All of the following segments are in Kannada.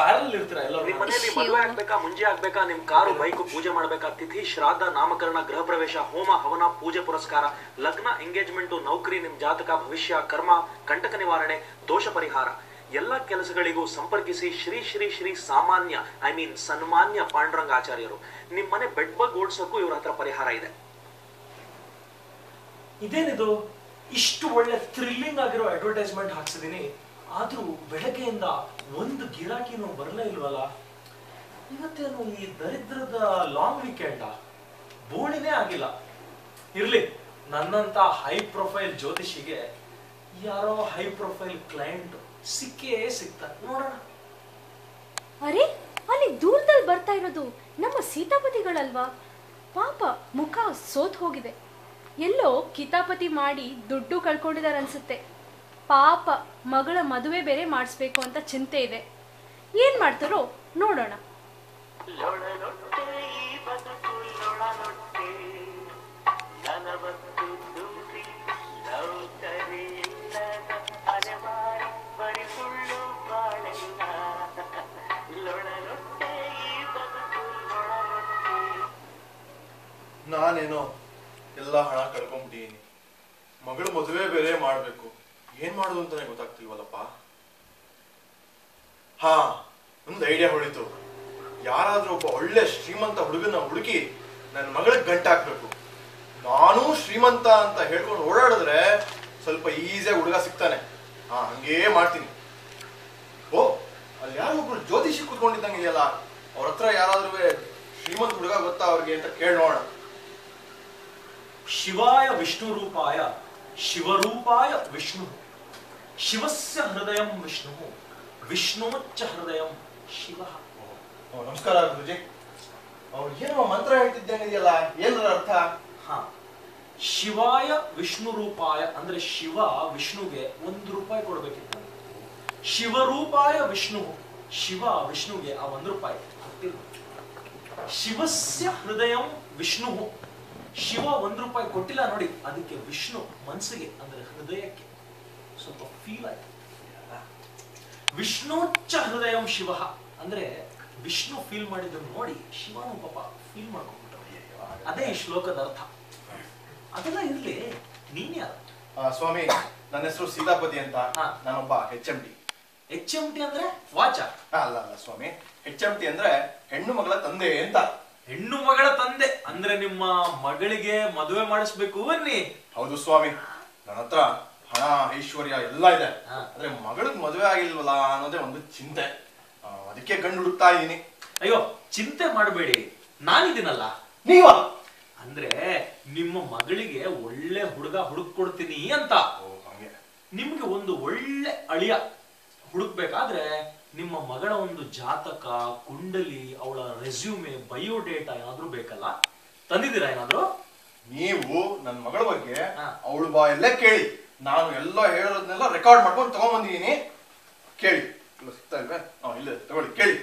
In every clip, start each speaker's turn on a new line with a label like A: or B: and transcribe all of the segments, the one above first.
A: ಪ್ಯಾರಲ್ ಇರ್ತೀರಾ ಎಲ್ಲರೂ
B: ನಿಮ್ ಮನೆಯಲ್ಲಿ ಮದುವೆ ಆಗ್ಬೇಕಾ ಮುಂಜೆ ಆಗ್ಬೇಕಾ ನಿಮ್ ಕಾರು ಬೈಕ್ ಪೂಜೆ ಮಾಡ್ಬೇಕಾ ತಿಥಿ ಶ್ರಾದ್ದ ನಾಮಕರಣ ಗೃಹ ಪ್ರವೇಶ ಹೋಮ ಹವನ ಪೂಜೆ ಪುರಸ್ಕಾರ ಲಗ್ನ ಎಂಗೇಜ್ಮೆಂಟ್ ನೌಕರಿ ನಿಮ್ ಜಾತಕ ಭವಿಷ್ಯ ಕರ್ಮ ಕಂಟಕ ನಿವಾರಣೆ ದೋಷ ಪರಿಹಾರ ಎಲ್ಲ ಕೆಲಸಗಳಿಗೂ ಸಂಪರ್ಕಿಸಿ ಶ್ರೀ ಶ್ರೀ ಶ್ರೀ ಸಾಮಾನ್ಯ ಐ ಮೀನ್ ಸನ್ಮಾನ್ಯ ಪಾಂಡುರಂಗ ಆಚಾರ್ಯರು ನಿಮ್ ಮನೆ ಬೆಡ್ ಬಗ್ ಓಡಿಸೋಕ್ಕೂ ಇವ್ರ ಹತ್ರ ಪರಿಹಾರ ಇದೆ
A: ಇದೇನಿದು ಇಷ್ಟು ಒಳ್ಳೆ ಥ್ರಿಲ್ಲಿಂಗ್ ಆಗಿರೋ ಅಡ್ವರ್ಟೈಸ್ಮೆಂಟ್ ಹಾಕ್ಸಿದೀನಿ ಆದ್ರೂ ಬೆಳಗ್ಗೆಯಿಂದ ಒಂದು ಗಿರಾಕಿನೂ ಬರಲೇ ಇಲ್ವಲ್ಲ ಇವತ್ತೇನು ಈ ದರಿದ್ರದ ಲಾಂಗ್ ವೀಕೆಂಡ ಬೋಣಿನೇ ಆಗಿಲ್ಲ ಇರ್ಲಿ ನನ್ನಂತ ಹೈ ಪ್ರೊಫೈಲ್ ಜ್ಯೋತಿಷಿಗೆ ಯಾರೋ ಹೈ ಪ್ರೊಫೈಲ್ ಕ್ಲೈಂಟ್ ಸಿಕ್ಕೇ ಸಿಗ್ತಾರೆ ನೋಡೋಣ
C: ಅರೆ ಅಲ್ಲಿ ದೂರದಲ್ಲಿ ಬರ್ತಾ ಇರೋದು ನಮ್ಮ ಸೀತಾಪತಿಗಳಲ್ವಾ ಪಾಪ ಮುಖ ಸೋತ್ ಹೋಗಿದೆ ಎಲ್ಲೋ ಕಿತಾಪತಿ ಮಾಡಿ ದುಡ್ಡು ಕಳ್ಕೊಂಡಿದ್ದಾರೆ ಅನ್ಸುತ್ತೆ ಪಾಪ ಮಗಳ ಮದುವೆ ಬೇರೆ ಮಾಡಿಸ್ಬೇಕು ಅಂತ ಚಿಂತೆ ಇದೆ ಏನ್ ಮಾಡ್ತಾರೋ ನೋಡೋಣ
D: ಲೊಳಲೊಟ್ಟೆ ಈ ಬದುಕು ಲೊಳಲೊಟ್ಟೆ ನನವತ್ತು ದೂರಿ ನೌಕರಿ ಇಲ್ಲದ ಅಲೆಮಾರಿ ಬರಿ ಸುಳ್ಳು ಬಾಳೆಲ್ಲ ಲೊಳಲೊಟ್ಟೆ ಈ ಬದುಕು ಲೊಳಲೊಟ್ಟೆ
E: ನಾನೇನೋ ಎಲ್ಲ ಹಣ ಕಳ್ಕೊಂಬಿಟ್ಟಿದ್ದೀನಿ ಮಗಳು ಮದುವೆ ಬೇರೆ ಮಾಡ್ಬೇಕು ಏನ್ ಮಾಡೋದು ಅಂತಾನೆ ಗೊತ್ತಾಗ್ತಿಲ್ವಲ್ಲಪ್ಪ ಹಾ ಒಂದು ಐಡಿಯಾ ಹೊಳಿತು ಯಾರಾದ್ರೂ ಒಬ್ಬ ಒಳ್ಳೆ ಶ್ರೀಮಂತ ಹುಡುಗನ ಹುಡುಕಿ ನನ್ನ ಮಗಳಿಗೆ ಗಂಟೆ ಹಾಕ್ಬೇಕು ನಾನು ಶ್ರೀಮಂತ ಅಂತ ಹೇಳ್ಕೊಂಡು ಓಡಾಡಿದ್ರೆ ಸ್ವಲ್ಪ ಈಸಿಯಾಗಿ ಹುಡುಗ ಸಿಗ್ತಾನೆ ಹಾ ಹಂಗೇ ಮಾಡ್ತೀನಿ ಓ ಅಲ್ಲಿ ಯಾರೋ ಒಬ್ರು ಜ್ಯೋತಿಷಿ ಕೂತ್ಕೊಂಡಿದ್ದಂಗೆ ಇದೆಯಲ್ಲ ಅವ್ರ ಹತ್ರ ಯಾರಾದ್ರೂ ಶ್ರೀಮಂತ ಹುಡುಗ ಗೊತ್ತಾ ಅವ್ರಿಗೆ ಅಂತ ಕೇಳಿ ನೋಡೋಣ
A: ಶಿವಾಯ ವಿಷ್ಣು ರೂಪಾಯ ಶಿವರೂಪಾಯ ವಿಷ್ಣು ಶಿವಸ್ಯ ಹೃದಯಂ ವಿಷ್ಣು ವಿಷ್ಣುವಚ್ಚ ಹೃದಯಂ ಶಿವ
E: ಓ, ನಮಸ್ಕಾರ ಗುರುಜಿ ಅವ್ರು ಏನೋ ಮಂತ್ರ ಹೇಳ್ತಿದ್ದಂಗೆ ಇದೆಯಲ್ಲ ಏನರ ಅರ್ಥ
A: ಹಾ ಶಿವಾಯ ವಿಷ್ಣು ರೂಪಾಯ ಅಂದ್ರೆ ಶಿವ ವಿಷ್ಣುಗೆ ಒಂದು ರೂಪಾಯಿ ಕೊಡ್ಬೇಕಿತ್ತು ಶಿವರೂಪಾಯ ವಿಷ್ಣು ಶಿವ ವಿಷ್ಣುಗೆ ಆ ಒಂದು ರೂಪಾಯಿ ಕೊಟ್ಟಿಲ್ಲ ಶಿವಸ್ಯ ಹೃದಯಂ ವಿಷ್ಣು ಶಿವ ಒಂದು ರೂಪಾಯಿ ಕೊಟ್ಟಿಲ್ಲ ನೋಡಿ ಅದಕ್ಕೆ ವಿಷ್ಣು ಮನಸ್ಸಿಗೆ ಅಂದ್ರೆ ಹೃದಯಕ್ಕೆ ಸ್ವಲ್ಪ ಫೀಲ್ ಆಯ್ತು ವಿಷ್ಣುಚ್ಚ ಹೃದಯಂ ಶಿವ ಅಂದ್ರೆ ವಿಷ್ಣು ಫೀಲ್ ಮಾಡಿದ್ದನ್ನು ನೋಡಿ ಶಿವನು ಪಾಪ ಫೀಲ್ ಮಾಡ್ಕೊಂಡ್ಬಿಟ್ಟ ಅದೇ ಈ ಶ್ಲೋಕದ ಅರ್ಥ ಅದೆಲ್ಲ ಇರ್ಲಿ ನೀನ್ ಯಾರು
E: ಆ, ಸ್ವಾಮಿ ನನ್ನ ಹೆಸರು ಸೀತಾಪತಿ ಅಂತ
A: ಹಾ.
E: ನಾನೊಬ್ಬ H M T
A: H M T ಅಂದ್ರೆ ವಾಚ
E: ಅಲ್ಲ ಅಲ್ಲ ಸ್ವಾಮಿ ಹೆಚ್ ಎಂ ಟಿ ಅಂದ್ರೆ ಹೆಣ್ಣು ಮಗಳ ತಂದೆ ಅಂತ
A: ಹೆಣ್ಣು ಮಗಳ ತಂದೆ ಅಂದ್ರೆ ನಿಮ್ಮ ಮಗಳಿಗೆ ಮದುವೆ ಮಾಡಿಸ್ಬೇಕು ಅನ್ನಿ
E: ಹೌದು ಸ್ವಾಮಿ ನನ್ನ ಹತ್ರ ಹಣ ಐಶ್ವರ್ಯ ಎಲ್ಲ ಇದೆ
A: ಹಾ.
E: ಆದ್ರೆ ಮಗಳಿಗೆ ಮದುವೆ ಆಗಿಲ್ವಲ್ಲ ಅನ್ನೋದೇ ಒಂದು ಚಿಂತೆ ಆ, ಅದಕ್ಕೆ ಗಂಡು ಹುಡುಕ್ತಾ ಇದ್ದೀನಿ
A: ಅಯ್ಯೋ ಚಿಂತೆ ಮಾಡಬೇಡಿ ನಾನಿದ್ದೀನಲ್ಲ
E: ನೀವ
A: ಅಂದ್ರೆ ನಿಮ್ಮ ಮಗಳಿಗೆ ಒಳ್ಳೆ ಹುಡುಗ ಹುಡುಕ್ ಕೊಡ್ತೀನಿ ಅಂತ
E: ಓ ಹಂಗೆ
A: ನಿಮ್ಗೆ ಒಂದು ಒಳ್ಳೆ ಅಳಿಯ ಹುಡುಕ್ಬೇಕಾದ್ರೆ ನಿಮ್ಮ ಮಗಳ ಒಂದು ಜಾತಕ ಕುಂಡಲಿ ಅವಳ ರೆಸ್ಯೂಮೆ ಬಯೋಡೇಟಾ ಏನಾದ್ರೂ ಬೇಕಲ್ಲ ತಂದಿದ್ದೀರಾ ಏನಾದ್ರೂ
E: ನೀವು ನನ್ನ ಮಗಳ ಬಗ್ಗೆ
A: ಹಾ.
E: ಅವಳು ಬಾಯಲ್ಲೇ ಕೇಳಿ ನಾನು ಎಲ್ಲ ಹೇಳೋದನ್ನೆಲ್ಲ ರೆಕಾರ್ಡ್ ಮಾಡ್ಕೊಂಡು ತಗೊಂಡ್ಬಂದಿದ್ದೀನಿ ಕೇಳಿ ಇಲ್ಲ ಸಿಗ್ತಾ ಇಲ್ವೇ ಹಾ ಇಲ್ಲ ತಗೊಳ್ಳಿ ಕೇಳಿ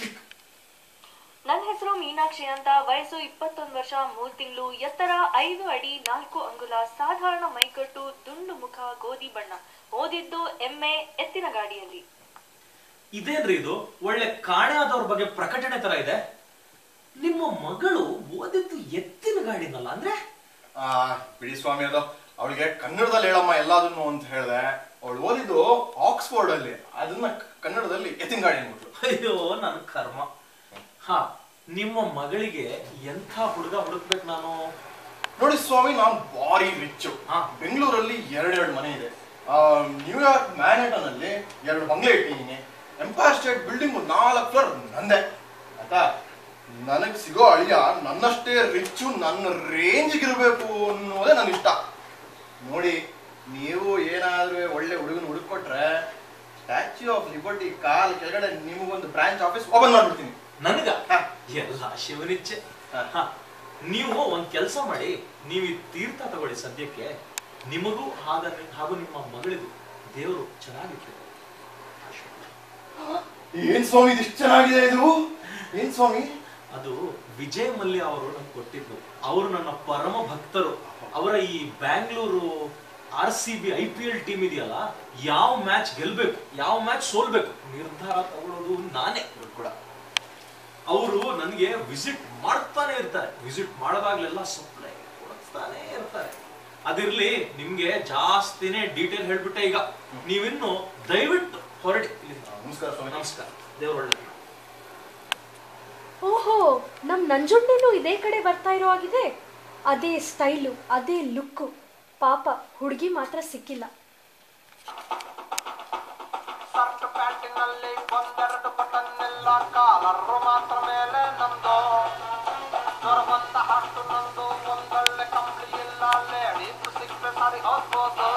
F: ನನ್ನ ಹೆಸರು ಮೀನಾಕ್ಷಿ ಅಂತ ವಯಸ್ಸು ಇಪ್ಪತ್ತೊಂದು ವರ್ಷ ಮೂರ್ ತಿಂಗಳು ಎತ್ತರ ಐದು ಅಡಿ ನಾಲ್ಕು ಅಂಗುಲ ಸಾಧಾರಣ ಮೈಕಟ್ಟು ದುಂಡು ಮುಖ ಗೋಧಿ ಬಣ್ಣ ಓದಿದ್ದು ಎಮ್ಮೆ ಎತ್ತಿನ ಗಾಡಿಯಲ್ಲಿ
A: ಇದೇನ್ರಿ ಇದು ಒಳ್ಳೆ ಕಾಣೆ ಆದವ್ರ ಬಗ್ಗೆ ಪ್ರಕಟಣೆ ತರ ಇದೆ ನಿಮ್ಮ ಮಗಳು ಓದಿದ್ದು ಎತ್ತಿನ ಗಾಡಿನಲ್ಲ ಅಂದ್ರೆ
E: ಆ ಬಿಡಿ ಸ್ವಾಮಿ ಅದು ಅವಳಿಗೆ ಕನ್ನಡದಲ್ಲಿ ಹೇಳಮ್ಮ ಎಲ್ಲದನ್ನು ಅಂತ ಹೇಳಿದೆ ಅವಳು ಓದಿದ್ದು ಆಕ್ಸ್ಫೋರ್ಡ್ ಅಲ್ಲಿ ಅದನ್ನ ಕನ್ನಡದಲ್ಲಿ ಎತ್ತಿನ ಗಾಡಿ ಅಂದ್ಬಿಟ್ಲು
A: ಅಯ್ಯೋ ನನ್ನ ಕರ್ಮ ಹಾ ನಿಮ್ಮ ಮಗಳಿಗೆ ಎಂಥ ಹುಡುಗ ಹುಡುಕ್ಬೇಕು ನಾನು
E: ನೋಡಿ ಸ್ವಾಮಿ ನಾನು ಭಾರಿ ರಿಚ್
A: ಹಾ.
E: ಬೆಂಗಳೂರಲ್ಲಿ ಎರಡೆರಡು ಮನೆ ಇದೆ ಆ, ನ್ಯೂಯಾರ್ಕ್ ಮ್ಯಾನ್ಹಟನ್ ಅಲ್ಲಿ ಎರಡು ಬಂಗ್ಲೆ ಇಟ್ಟಿದ್ದೀನಿ ಎಂಪೈರ್ ಸ್ಟೇಟ್ ಬಿಲ್ಡಿಂಗ್ ನಾಲ್ಕು ಫ್ಲೋರ್ ನಂದೆ ಆಯ್ತಾ ನನಗೆ ಸಿಗೋ ಅಳಿಯ ನನ್ನಷ್ಟೇ ರಿಚ್ಚು ನನ್ನ ರೇಂಜ್ಗಿರ್ಬೇಕು ಅನ್ನೋದೇ ನನ್ನ ಇಷ್ಟ ನೋಡಿ ನೀವು ಏನಾದ್ರೂ ಒಳ್ಳೆ ಹುಡುಗನ ಹುಡುಕೊಟ್ರೆ ಸ್ಟ್ಯಾಚ್ಯೂ ಆಫ್ ಲಿಬರ್ಟಿ ಕಾಲ್ ಕೆಳಗಡೆ ನಿಮಗೊಂದು ಬ್ರಾಂಚ್ ಆಫೀಸ್ ಓಪನ್ ಮಾಡ್ಬಿಡ್ತೀನಿ
A: ನನಗ
E: ಹಾ.
A: ಎಲ್ಲ ಶಿವನಿಚ್ಛೆ
E: ಹಾ.
A: ಹಾ. ನೀವು ಒಂದ್ ಕೆಲಸ ಮಾಡಿ ನೀವು ಈ ತೀರ್ಥ ತಗೊಳ್ಳಿ ಸದ್ಯಕ್ಕೆ ನಿಮಗೂ ಹಾಗ ಹಾಗೂ ನಿಮ್ಮ ಮಗಳಿಗೂ ದೇವರು ಚೆನ್ನಾಗಿಟ್ಟು
E: ಏನ್ ಸ್ವಾಮಿ ಇದಿಷ್ಟು ಚೆನ್ನಾಗಿದೆ ಇದು ಏನ್ ಸ್ವಾಮಿ
A: ಅದು ವಿಜಯ್ ಮಲ್ಯ ಅವರು ನಮ್ಗೆ ಕೊಟ್ಟಿದ್ದು ಅವರು ನನ್ನ ಪರಮ ಭಕ್ತರು ಅವರ ಈ Bangalore R C B I P L team ಇದೆಯಲ್ಲ ಯಾವ ಮ್ಯಾಚ್ ಗೆಲ್ಬೇಕು ಯಾವ ಮ್ಯಾಚ್ ಸೋಲ್ಬೇಕು ನಿರ್ಧಾರ ತಗೊಳ್ಳೋದು ನಾನೇ ಕೂಡ ಅವರು ನನಗೆ ವಿಸಿಟ್ ಮಾಡ್ತಾನೆ ಇರ್ತಾರೆ ವಿಸಿಟ್ ಮಾಡಿದಾಗ್ಲೆಲ್ಲ ಸಪ್ಲೈ ಕೊಡಿಸ್ತಾನೆ ಇರ್ತಾರೆ ಅದಿರ್ಲಿ ನಿಮ್ಗೆ ಜಾಸ್ತಿನೇ ಡೀಟೇಲ್ ಹೇಳ್ಬಿಟ್ಟೆ ಈಗ ನೀವಿನ್ನು ದಯವಿಟ್ಟು ಹೊರಡಿ ಇಲ್ಲಿಂದ.
E: ನಮಸ್ಕಾರ ಸ್ವಾಮಿ
A: ನಮಸ್ಕಾರ ದೇವ್ರ ಒಳ್ಳೆ
C: ಓಹೋ ನಮ್ ನಂಜುಂಡೇನು ಇದೇ ಕಡೆ ಬರ್ತಾ ಇರೋ ಆಗಿದೆ ಅದೇ ಸ್ಟೈಲು ಅದೇ ಲುಕ್ಕು ಪಾಪ ಹುಡುಗಿ ಮಾತ್ರ ಸಿಕ್ಕಿಲ್ಲ
G: ಸರ್ಟ್ ಪ್ಯಾಂಟಿನಲ್ಲಿ ಒಂದೆರಡು ಬಟನ್ ಇಲ್ಲ ಕಾಲರು ಮಾತ್ರ ಮೇಲೆ ನಮ್ದು ದೊರಬಂದ ಹಾಟು ನಂದು ಒಂದೊಳ್ಳೆ ಕಂಬಳಿ ಇಲ್ಲ ಲೇಡೀಸ್ ಸಿಕ್ಕರೆ ಸರಿ ಹೋಗ್ಬೋದು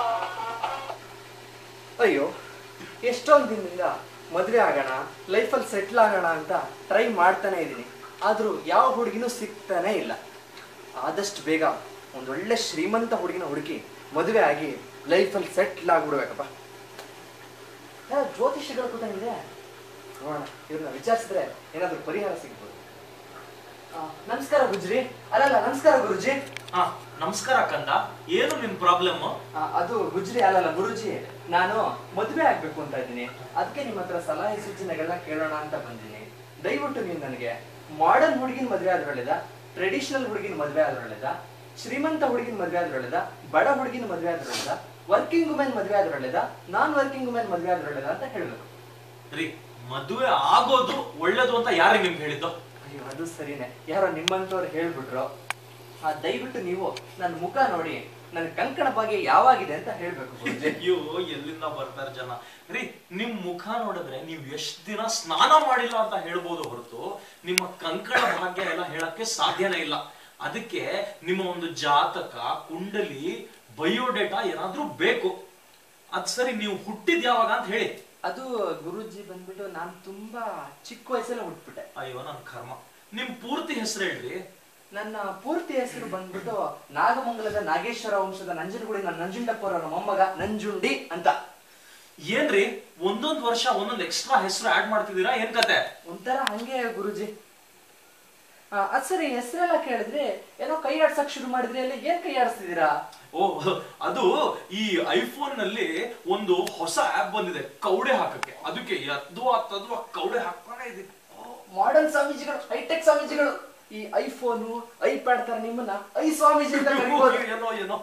H: ಅಯ್ಯೋ ಎಷ್ಟೊಂದು ದಿನದಿಂದ ಮದುವೆ ಆಗೋಣ ಲೈಫಲ್ಲಿ ಸೆಟ್ಲ್ ಆಗೋಣ ಅಂತ ಟ್ರೈ ಮಾಡ್ತಾನೆ ಇದ್ದೀನಿ ಆದರೂ ಯಾವ ಹುಡುಗಿನೂ ಸಿಗ್ತಾನೆ ಇಲ್ಲ ಆದಷ್ಟು ಬೇಗ ಒಂದೊಳ್ಳೆ ಶ್ರೀಮಂತ ಹುಡುಗಿನ ಹುಡುಕಿ ಮದುವೆ ಆಗಿ ಲೈಫಲ್ಲಿ ಸೆಟ್ಲ್ ಆಗ್ಬಿಡ್ಬೇಕಪ್ಪ ಯಾವ ಜ್ಯೋತಿಷಿಗಳು ಕೂಡ ಇದೆ ನೋಡೋಣ ಇವ್ರನ್ನ ವಿಚಾರಿಸಿದ್ರೆ ಏನಾದರೂ ಪರಿಹಾರ ಸಿಗ್ಬೋದು ಆ, ನಮಸ್ಕಾರ ಗುಜ್ರಿ ಅಲ್ಲಲ್ಲ ನಮಸ್ಕಾರ ಗುರುಜಿ
A: ಹಾ ನಮಸ್ಕಾರ ಕಂದ ಏನು ನಿಮ್ ಪ್ರಾಬ್ಲಮ್
H: ಆ, ಅದು ಗುಜ್ರಿ ಅಲ್ಲಲ್ಲ ಗುರುಜಿ ನಾನು ಮದುವೆ ಆಗ್ಬೇಕು ಅಂತ ಇದ್ದೀನಿ ಅದಕ್ಕೆ ನಿಮ್ಮ ಹತ್ರ ಸಲಹೆ ಸೂಚನೆಗಳನ್ನ ಕೇಳೋಣ ಅಂತ ಬಂದಿದ್ದೀನಿ ದಯವಿಟ್ಟು ನೀವು ನನಗೆ ಮಾಡರ್ನ್ ಹುಡುಗಿನ ಮದುವೆ ಆದ್ರೆ ಒಳ್ಳೇದ ಟ್ರೆಡಿಷನಲ್ ಹುಡುಗಿನ ಮದುವೆ ಆದ್ರೆ ಒಳ್ಳೇದ ಶ್ರೀಮಂತ ಹುಡುಗಿನ ಮದುವೆ ಆದ್ರೆ ಒಳ್ಳೇದ ಬಡ ಹುಡುಗಿನ ಮದುವೆ ಆದ್ರೆ ಒಳ್ಳೇದ ವರ್ಕಿಂಗ್ ವುಮೆನ್ ಮದುವೆ ಆದ್ರೆ ಒಳ್ಳೇದ ನಾನ್ ವರ್ಕಿಂಗ್ ವುಮೆನ್ ಮದುವೆ ಆದ್ರೆ ಒಳ್ಳೇದ ಅಂತ ಹೇಳ್ಬೇಕು
A: ರೀ ಮದುವೆ ಆಗೋದು ಒಳ್ಳೇದು ಅಂತ ಯಾರಿಗೆ ನಿಮ್ಗೆ ಹೇಳಿದ್ದು
H: ಅಯ್ಯೋ ಅದು ಸರಿನೇ ಯಾರೋ ನಿಮ್ಮಂತವ್ರು ಹೇಳ್ಬಿಟ್ರು ಆ ದಯವಿಟ್ಟು ನೀವು ನನ್ನ ಮುಖ ನೋಡಿ ನನ್ನ ಕಂಕಣ ಭಾಗ್ಯ ಯಾವಾಗಿದೆ ಅಂತ ಹೇಳ್ಬೇಕು ಗುರೂಜಿ.
A: ಅಯ್ಯೋ ಎಲ್ಲಿಂದ ಬರ್ತಾರೆ ಜನ ರೀ ನಿಮ್ ಮುಖ ನೋಡಿದ್ರೆ ನೀವ್ ಎಷ್ಟ್ ದಿನ ಸ್ನಾನ ಮಾಡಿಲ್ಲ ಅಂತ ಹೇಳ್ಬೋದು ಹೊರತು ನಿಮ್ಮ ಕಂಕಣ ಭಾಗ್ಯ ಎಲ್ಲ ಹೇಳಕ್ಕೆ ಸಾಧ್ಯನೇ ಇಲ್ಲ ಅದಕ್ಕೆ ನಿಮ್ಮ ಒಂದು ಜಾತಕ ಕುಂಡಲಿ ಬಯೋಡೇಟಾ ಏನಾದ್ರೂ ಬೇಕು ಅದ್ ಸರಿ ನೀವು ಹುಟ್ಟಿದ್ ಯಾವಾಗ ಅಂತ ಹೇಳಿ
H: ಅದು ಗುರುಜಿ ಬಂದ್ಬಿಟ್ಟು ನಾನು ತುಂಬಾ ಚಿಕ್ಕ ವಯಸ್ಸಲ್ಲಿ ಹುಟ್ಬಿಟ್ಟೆ
A: ಅಯ್ಯೋ ನನ್ ಕರ್ಮ ನಿಮ್ ಪೂರ್ತಿ ಹೆಸರು ಹೇಳ್ರಿ
H: ನನ್ನ ಪೂರ್ತಿ ಹೆಸರು ಬಂದ್ಬಿಟ್ಟು ನಾಗಮಂಗಲದ ನಾಗೇಶ್ವರ ವಂಶದ ನಂಜನಗೂಡಿನ ನಂಜುಂಡಪ್ಪರ ಮೊಮ್ಮಗ ನಂಜುಂಡಿ ಅಂತ
A: ಏನ್ರಿ ಒಂದೊಂದ್ ವರ್ಷ ಒಂದೊಂದ್ ಎಕ್ಸ್ಟ್ರಾ ಹೆಸರು ಆಡ್ ಮಾಡ್ತಿದ್ದೀರಾ ಏನ್ ಕತೆ
H: ಒಂಥರ ಹಂಗೆ ಗುರುಜಿ ಆ, ಅದ್ ಸರಿ ಹೆಸರೆಲ್ಲ ಕೇಳಿದ್ರೆ ಏನೋ ಕೈ ಆಡ್ಸಕ್ ಶುರು ಮಾಡಿದ್ರಿ ಅಲ್ಲಿ ಏನ್ ಕೈ ಆಡಿಸ್ತಿದ್ದೀರಾ
A: ಓ ಅದು ಈ ಐಫೋನ್ ನಲ್ಲಿ ಒಂದು ಹೊಸ ಆಪ್ ಬಂದಿದೆ ಕೌಡೆ ಹಾಕಕ್ಕೆ ಅದಕ್ಕೆ ಎದ್ವಾ ತದ್ವಾ ಕೌಡೆ ಹಾಕ್ತಾನೆ ಇದೀನಿ
H: ಮಾಡರ್ನ್ ಸ್ವಾಮೀಜಿಗಳು ಹೈಟೆಕ್ ಸ್ವಾಮೀಜಿಗಳು ಈ ಐಫೋನು ಐಪ್ಯಾಡ್ ತರ ನಿಮ್ಮನ್ನ ಐ ಸ್ವಾಮೀಜಿ ಅಂತ ಕರೀಬೋದು
A: ಏನೋ ಏನೋ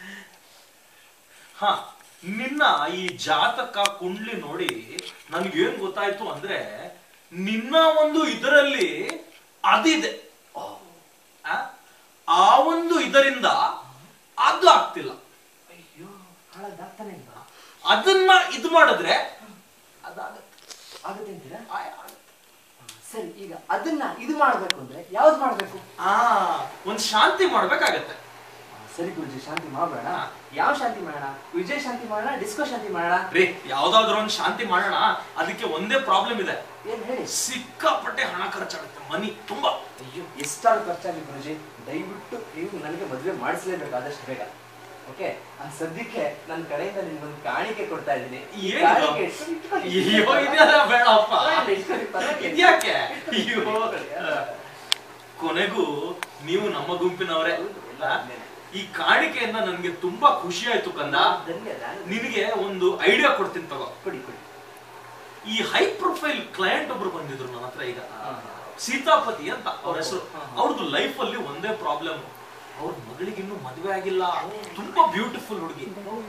A: ಹ ನಿನ್ನ ಈ ಜಾತಕ ಕುಂಡ್ಲಿ ನೋಡಿ ನನ್ಗೇನ್ ಗೊತ್ತಾಯ್ತು ಅಂದ್ರೆ ನಿನ್ನ ಒಂದು ಇದರಲ್ಲಿ ಅದಿದೆ ಆ? ಆ ಒಂದು ಇದರಿಂದ ಅದು ಆಗ್ತಿಲ್ಲ
H: ಅಯ್ಯೋ ಹಾಳಾಗ್ತಾನೆ ಇಲ್ವಾ
A: ಅದನ್ನ ಇದು ಮಾಡಿದ್ರೆ ಅದಾಗತ್ತೆ
H: ಆಗುತ್ತೆ ಅಂತೀರಾ
A: ಆಯ್ ಆಗತ್ತೆ.
H: ಸರಿ ಈಗ ಅದನ್ನ ಇದು ಮಾಡ್ಬೇಕು ಅಂದ್ರೆ ಯಾವ್ದು ಮಾಡ್ಬೇಕು
A: ಆ ಒಂದ್ ಶಾಂತಿ ಮಾಡ್ಬೇಕಾಗತ್ತೆ
H: ಸರಿ ಗುರುಜಿ ಶಾಂತಿ ಮಾಡೋಣ ಯಾವ ಶಾಂತಿ ಮಾಡೋಣ ವಿಜಯ ಶಾಂತಿ ಮಾಡೋಣ ಡಿಸ್ಕೋ ಶಾಂತಿ ಮಾಡೋಣ
A: ರೀ ಯಾವ್ದಾದ್ರು ಒಂದ್ ಶಾಂತಿ ಮಾಡೋಣ ಅದಕ್ಕೆ ಒಂದೇ ಪ್ರಾಬ್ಲಮ್ ಇದೆ
H: ಏನ್ ಹೇಳಿ
A: ಸಿಕ್ಕಾಪಟ್ಟೆ ಹಣ ಖರ್ಚಾಗುತ್ತೆ ಮನಿ ತುಂಬಾ
H: ಅಯ್ಯೋ ಎಷ್ಟಾದ್ರು ಖರ್ಚಾಗಿ ಗುರುಜಿ ದಯವಿಟ್ಟು ನೀವು ನನಗೆ ಮದುವೆ ಮಾಡಿಸ್ಲೇಬೇಕು ಆದಷ್ಟು ಬೇಗ ಓಕೆ ಆ ಸದ್ಯಕ್ಕೆ ನನ್ನ ಕಡೆಯಿಂದ ನಿಮ್ಗೊಂದು ಕಾಣಿಕೆ ಕೊಡ್ತಾ ಇದ್ದೀನಿ ಈ
A: ಏನು?
H: ಕಾಣಿಕೆ ಇಟ್ಕೊಂಡು ಇಟ್ಕೊಳ್ಳಿ.
A: ಅಯ್ಯೋ ಇದೆಲ್ಲ ಬೇಡಪ್ಪ
H: ಪರವಾಗಿಲ್ಲ, ಇಟ್ಕೊಳ್ಳಿ, ಪರವಾಗಿಲ್ಲ.
A: ಇದ್ಯಾಕೆ ಅಯ್ಯೋ ಕೊನೆಗೂ ನೀವು ನಮ್ಮ ಗುಂಪಿನವರೇ ಅಲ್ಲ? ಈ ಕಾಣಿಕೆಯಿಂದ ನನ್ಗೆ ತುಂಬಾ ಖುಷಿ ಆಯ್ತು ಕಂದ
H: ಧನ್ಯ ನಾನು
A: ನಿನಗೆ ಒಂದು ಐಡಿಯಾ ಕೊಡ್ತೀನಿ ತಗೋ
H: ಕೊಡಿ ಕೊಡಿ
A: ಈ ಹೈ ಪ್ರೊಫೈಲ್ ಕ್ಲೈಂಟ್ ಒಬ್ರು ಬಂದಿದ್ರು ನನ್ನ ಹತ್ರ ಈಗ ಸೀತಾಪತಿ ಅಂತ ಅವ್ರ ಹೆಸರು ಅವ್ರದ್ದು ಲೈಫ್ ಅಲ್ಲಿ ಒಂದೇ ಪ್ರಾಬ್ಲಮ್ ಅವ್ರ ಮಗಳಿಗೆ ಇನ್ನೂ ಮದುವೆ ಆಗಿಲ್ಲ ತುಂಬಾ ಬ್ಯೂಟಿಫುಲ್ ಹುಡುಗಿ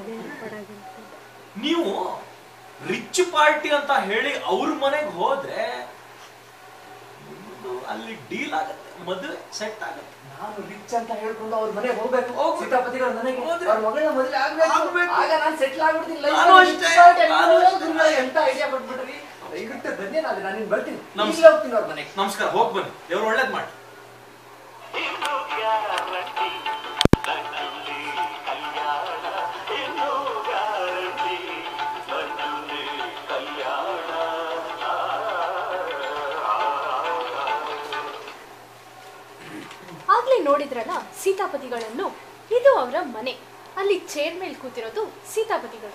A: ನೀವು ರಿಚ್ ಪಾರ್ಟಿ ಅಂತ ಹೇಳಿ ಅವ್ರ ಮನೆಗೆ ಹೋದ್ರೆ ನಿಮ್ದು ಅಲ್ಲಿ ಡೀಲ್ ಆಗತ್ತೆ ಮದುವೆ ಸೆಟ್ ಆಗತ್ತೆ
H: ನಾನು ರಿಚ್ ಅಂತ ಹೇಳ್ಕೊಂಡು ಅವ್ರ ಮನೆಗೆ ಹೋಗ್ಬೇಕು
A: ಹೋಗ್ಬೇಕು.
H: ಸೀತಾಪತಿಗಳ ಮನೆಗೆ
A: ಹೋದ್ರೆ.
H: ಅವ್ರ ಮಗಳನ್ನ ಮದುವೆ ಆಗ್ಬೇಕು
A: ಆಗ್ಬೇಕು.
H: ಆಗ ನಾನು ಸೆಟ್ಲ್ ಆಗ್ಬಿಡ್ತೀನಿ life
A: ನಾನು
H: ಅಲ್ಲಿ
A: ಅಷ್ಟೇ,
H: rich part
A: ನಾನು
H: ಎಲ್ಲ
A: ಅಷ್ಟೇ.
H: ನಿಮ್ಗೆ ಎಂತ ಐಡಿಯಾ ಕೊಟ್ಬಿಟ್ರಿ ದಯವಿಟ್ಟು ಧನ್ಯನಾದ ನಾನು ಇನ್ನು ಬರ್ತೀನಿ
A: ನಮಸ್ಕಾರ.
H: ಈಗಲೇ ಹೋಗ್ತೀನಿ ಅವ್ರ ಮನೆಗೆ
A: ನಮಸ್ಕಾರ ಹೋಗ್ ಬನ್ನಿ ದೇವ್ರು ಒಳ್ಳೇದ್ ಮಾಡಿ
D: ಇನ್ನು ಗ್ಯಾರಂಟಿ ನನ್ನಲ್ಲಿ ಕಲ್ಯಾಣ ಇನ್ನು ಗ್ಯಾರಂಟಿ ನನ್ನಲ್ಲಿ ಕಲ್ಯಾಣ
C: ಆಗ್ಲೇ ನೋಡಿದ್ರಲ್ಲ ಸೀತಾಪತಿಗಳನ್ನು ಇದು ಅವರ ಮನೆ ಅಲ್ಲಿ ಚೇರ್ ಮೇಲೆ ಕೂತಿರೋದು ಸೀತಾಪತಿಗಳು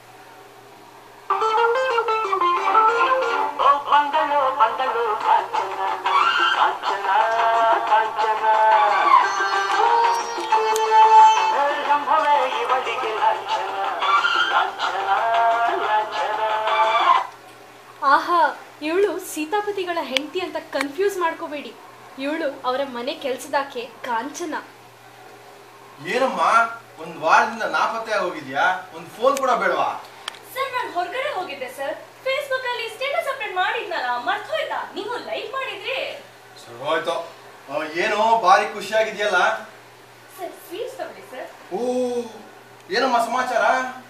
D: ಓ ಬಂದಳು ಬಂದಳು ಕಾಂಚನ ಕಾಂಚನ ಕಾಂಚನ ರಂಭವೇ ಇವಳಿಗೆ ಲಾಂಛನ
C: ಇವಳು ಸೀತಾಪತಿಗಳ ಹೆಂಡತಿ ಅಂತ ಕನ್ಫ್ಯೂಸ್ ಮಾಡ್ಕೋಬೇಡಿ ಇವಳು ಅವರ ಮನೆ ಕೆಲ್ಸದಾಕೆ ಕಾಂಚನ
E: ಏನಮ್ಮ ಒಂದ್ ವಾರದಿಂದ ನಾಪತ್ತೆ ಹೋಗಿದ್ಯಾ ಒಂದ್ ಫೋನ್ ಕೂಡ ಬೇಡವಾ
F: ಸರ್ ನಾನು ಹೊರಗಡೆ ಹೋಗಿದ್ದೆ ಸರ್ ಫೇಸ್ಬುಕ್ ಅಲ್ಲಿ ಸ್ಟೇಟಸ್ ಅಪ್ಡೇಟ್ ಮಾಡಿದ್ನಲ್ಲ ಮರ್ತೋಯ್ತಾ ನೀವು ಲೈಕ್ ಮಾಡಿದ್ರಿ
E: ಸರಿ ಹೋಯ್ತು ಆ, ಏನೋ ಭಾರಿ ಖುಷಿಯಾಗಿದ್ಯಲ್ಲ
F: ಸರ್ ಸ್ವೀಟ್ಸ್ ತಗೊಳ್ಳಿ ಸರ್
E: ಓ ಏನಮ್ಮ ಸಮಾಚಾರ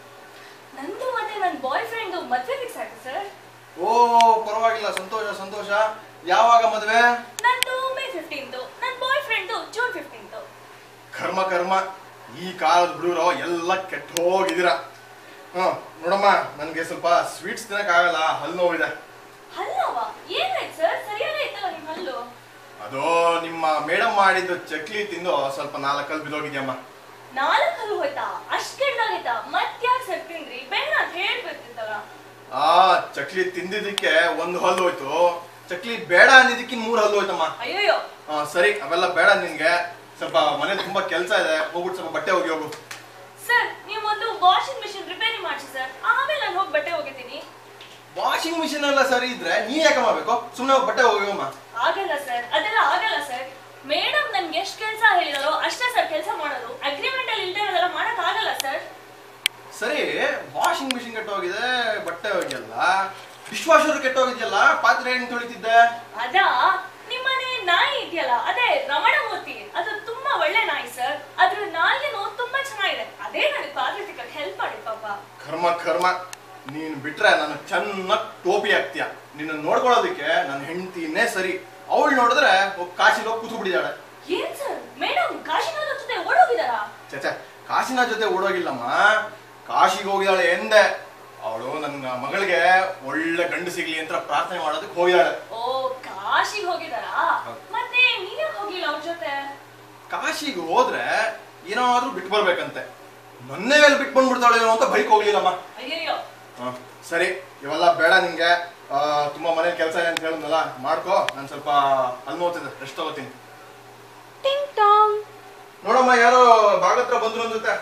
F: ನಂದು ಮತ್ತೆ ನನ್ನ ಬಾಯ್ ಫ್ರೆಂಡ್ ಮದ್ವೆ ಫಿಕ್ಸ್ ಆಯ್ತು ಸರ್
E: ಓ ಪರವಾಗಿಲ್ಲ ಸಂತೋಷ ಸಂತೋಷ ಯಾವಾಗ ಮದ್ವೆ
F: ನಂದು ಮೇ ಫಿಫ್ಟೀನ್ತು ನನ್ನ ಬಾಯ್ ಫ್ರೆಂಡ್ ಜೂನ್ ಫಿಫ್ಟೀನ್ತು
E: ಕರ್ಮ ಕರ್ಮ ಈ ಕಾಲದ ಹುಡುಗರು ಎಲ್ಲ ಕೆಟ್ಟ ಹೋಗಿದ್ದೀರ ಹ್ಮ್ ನೋಡಮ್ಮ ನನಗೆ ಸ್ವಲ್ಪ ಸ್ವೀಟ್ಸ್ ತಿನ್ನಕ್ಕಾಗಲ್ಲ ಹಲ್ಲು ನೋವಿದೆ
F: ಹಲ್ಲವ ಏನಾಯ್ತು ಸರ್ ಸರಿಯಾಗೈತಲ್ಲ ನಿಮ್ಮ ಹಲ್ಲು
E: ಅದು ನಿಮ್ಮ ಮೇಡಮ್ ಮಾಡಿದ್ದು ಚಕ್ಲಿ ತಿಂದು ಸ್ವಲ್ಪ ನಾಲ್ಕು ಕಲ್ ಬಿದ್ದೋಗಿದ್ಯಮ್ಮ
F: ನಾಲ್ಕು ಹಲ್ಲು ಹೋಯ್ತಾ ಅಷ್ಟ್ ಕೆಟ್ಟದಾಗೈತಾ ಮತ್ತ್ಯಾಕ್ ಸರ್ ತಿಂದ್ರಿ ಬೇಡ ಅಂತ ಹೇಳ್ಬೇಕಿತ್ತಲ್ಲ
E: ಆ ಚಕ್ಲಿ ತಿಂದಿದ್ದಕ್ಕೆ ಒಂದು ಹಲ್ಲು ಹೋಯ್ತು ಚಕ್ಲಿ ಬೇಡ ಅಂದಿದ್ದಕ್ಕಿನ್ ಮೂರು ಹಲ್ಲು ಹೋಯ್ತಮ್ಮ
F: ಅಯ್ಯಯ್ಯೋ
E: ಆ, ಸರಿ ಅವೆಲ್ಲ ಬೇಡ ನಿನ್ಗೆ ಸ್ವಲ್ಪ ಮನೇಲಿ ತುಂಬಾ ಕೆಲಸ ಇದೆ ಹೋಗ್ಬಿಟ್ಟು ಸ್ವಲ್ಪ ಬಟ್ಟೆ ಹೋಗಿ ಹೋಗು
F: ಸರ್ ನೀವು ಒಂದು ವಾಷಿಂಗ್ ಮಿಷಿನ್ ರಿಪೇರಿ ಮಾಡಿಸಿ ಸರ್ ಆಮೇಲೆ ನಾನು ಹೋಗಿ ಬಟ್ಟೆ ಒಗಿತೀನಿ
E: ವಾಷಿಂಗ್ ಮಿಷಿನ್ ಎಲ್ಲ ಸರಿ ಇದ್ರೆ ನೀ ಯಾಕೆ ಮಾಡ್ಬೇಕು ಸುಮ್ಮನೆ ಹೋಗಿ ಬಟ್ಟೆ ಹೋಗಿ
F: ಆಗಲ್ಲ ಸರ್ ಅದೆಲ್ಲ ಆಗಲ್ಲ ಸರ್ ಮೇಡಮ್ ನನ್ಗೆ ಎಷ್ಟು ಕೆಲಸ ಹೇಳಿದಾರೋ ಅಷ್ಟೇ ಸರ್ ಕೆಲಸ ಮಾಡೋದು ಅಗ್ರಿಮೆಂಟ್ ಅಲ್ಲಿ ಇಲ್ದೇ ಇರೋದೆಲ್ಲ ಮಾಡಕ್ ಆಗಲ್ಲ ಸರ್
E: ಸರಿ ವಾಷಿಂಗ್ ಮಿಷಿನ್ ಕೆಟ್ಟೋಗಿದೆ ಬಟ್ಟೆ ಹೋಗಿಲ್ಲ ಡಿಶ್ ವಾಷರ್ ಕೆಟ್ಟೋಗಿದ್ಯಲ್ಲ ಪಾತ್ರೆ ಹೆಂಗ್ ತೊಳಿತಿದ್ದೆ
F: ಅದಾ ನಿಮ್ಮನೆ ನಾಯಿ ಇದೆಯಲ್ಲ ಅದೇ ರಮಣ ಮೂರ್ತಿ ಅದು ತುಂಬಾ ಒಳ್ಳೆ ನಾಯಿ ಸರ್ ಅದ್ರ ನಾಲ್ಗೆನು ತುಂಬಾ ಚೆನ್ನಾಗಿದೆ ಅದೇ ನನಗೆ ಪಾತ್ರೆ ತಿಕ್ಕಕ್ಕೆ ಹೆಲ್ಪ್ ಮಾಡಿ ಪಾಪ
E: ಕರ್ಮ ಕರ್ಮ ನೀನ್ ಬಿಟ್ರೆ ನಾನು ಚೆನ್ನಾಗ್ ಟೋಪಿ ಆಗ್ತೀಯ ನಿನ್ನ ನೋಡ್ಕೊಳ್ಳೋದಕ್ಕೆ ನನ್ನ ಹೆಂಡತಿನೇ ಸರಿ ಅವಳು ನೋಡಿದ್ರೆ ಹೋಗಿ ಕಾಶಿಲಿ ಹೋಗಿ ಕೂತು ಬಿಡಿದಾಳೆ
F: ಏನ್ ಸರ್ ಮೇಡಮ್ ಕಾಶಿನಾಥ ಜೊತೆ ಓಡೋಗಿದಾರಾ
E: ಚಚ ಕಾಶಿನ ಜೊತೆ ಓಡೋಗಿಲ್ಲಮ್ಮ ಕಾಶಿಗೆ ಹೋಗಿದಾಳೆ ಎಂದೆ ಅವಳು ನನ್ನ ಮಗಳಿಗೆ ಒಳ್ಳೆ ಗಂಡು ಸಿಗ್ಲಿ ಅಂತ ಪ್ರಾರ್ಥನೆ ಮಾಡೋದಕ್ಕೆ ಹೋಗಿದಾಳೆ
F: ಓ ಕಾಶಿಗೆ ಹೋಗಿದಾರಾ
E: ಹೌದು.
F: ಮತ್ತೆ ನೀವೇ ಹೋಗಿಲ್ಲ ಅವ್ರ ಜೊತೆ
E: ಕಾಶಿಗೆ ಹೋದ್ರೆ ಏನಾದ್ರೂ ಬಿಟ್ಟು ಬರ್ಬೇಕಂತೆ ನನ್ನೇ ಮೇಲೆ ಬಿಟ್ಟು ಬಂದ್ಬಿಡ್ತಾಳೇನೋ ಅಂತ ಬೈಕ್ ಹೋಗ್ಲಿಲ್ಲಮ್ಮ
F: ಅಯ್ಯಯ್ಯೋ
E: ಹ, ಸರಿ ಇವೆಲ್ಲ ಬೇಡ ನಿಂಗೆ ಆ, ತುಂಬಾ ಮನೇಲಿ ಕೆಲಸ ಇದೆ ಅಂತ ಹೇಳಿದ್ನಲ್ಲ ಮಾಡ್ಕೋ ನಾನು ಸ್ವಲ್ಪ ಅಲ್ಲಿ ನೋಡ್ತಿದ್ದೆ ರೆಸ್ಟ್ ತಗೋತೀನಿ
C: ಟಿಂಗ್ ಟಾಂಗ್
E: ನೋಡಮ್ಮ ಯಾರೋ ಭಾಗತ್ರ ಬಂದ್ರು ಅನ್ಸುತ್ತೆ